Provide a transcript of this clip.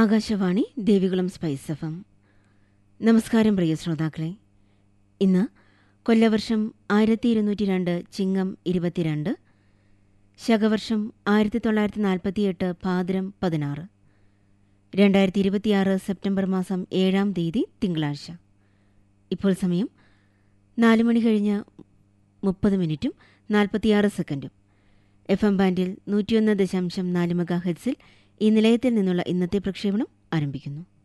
Akashvani Devikulam spice എഫം നമസ്കാരം പ്രിയ ശ്രോതാക്കളെ ഇന്ന് കൊല്ലവർഷം ആയിരത്തി ഇരുന്നൂറ്റി രണ്ട് ചിങ്ങം ഇരുപത്തിരണ്ട് ശകവർഷം ആയിരത്തി തൊള്ളായിരത്തി നാൽപ്പത്തിയെട്ട് പാതിരം പതിനാറ് രണ്ടായിരത്തി ഇരുപത്തിയാറ് സെപ്റ്റംബർ മാസം ഏഴാം തീയതി തിങ്കളാഴ്ച ഇപ്പോൾ സമയം നാല് മണി കഴിഞ്ഞ് മുപ്പത് മിനിറ്റും നാൽപ്പത്തിയാറ് സെക്കൻഡും എഫ് എം ബാൻഡിൽ നൂറ്റിയൊന്ന് ദശാംശം നാല് മെഗാ ഹെഡ്സിൽ ഈ നിലയത്തിൽ നിന്നുള്ള ഇന്നത്തെ പ്രക്ഷേപണം ആരംഭിക്കുന്നു